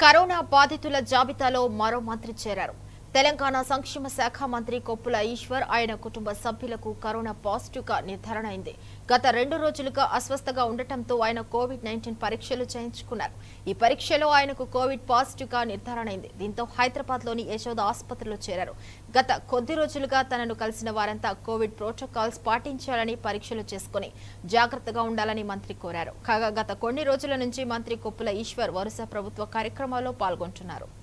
corona బాధితుల జాబితాలో మరో మంత్రి చేరారు తెలంగాణ సంక్షేమ శాఖ మంత్రి కొప్పుల ఈశ్వర్ ఆయన కుటుంబ సభ్యులకు కరోనా పాజిటివ్ గా నిర్ధారణ అయింది గత రెండు రోజులుగా అస్వస్థగా ఉండటంతో ఆయన కోవిడ్ నైన్టీన్ పరీక్షలు చేయించుకున్నారు ఈ పరీక్షలో ఆయనకు కోవిడ్ పాజిటివ్ గా నిర్ధారణ అయింది దీంతో హైదరాబాద్ లోని యశోద ఆసుపత్రిలో చేరారు గత కొద్ది రోజులుగా తనను కలిసిన వారంతా కోవిడ్ ప్రోటోకాల్స్ పాటించాలని పరీక్షలు చేసుకుని జాగ్రత్తగా ఉండాలని మంత్రి కోరారు కాగా గత కొన్ని రోజుల నుంచి మంత్రి కొప్పుల ఈశ్వర్ వరుస ప్రభుత్వ కార్యక్రమాల్లో పాల్గొంటున్నారు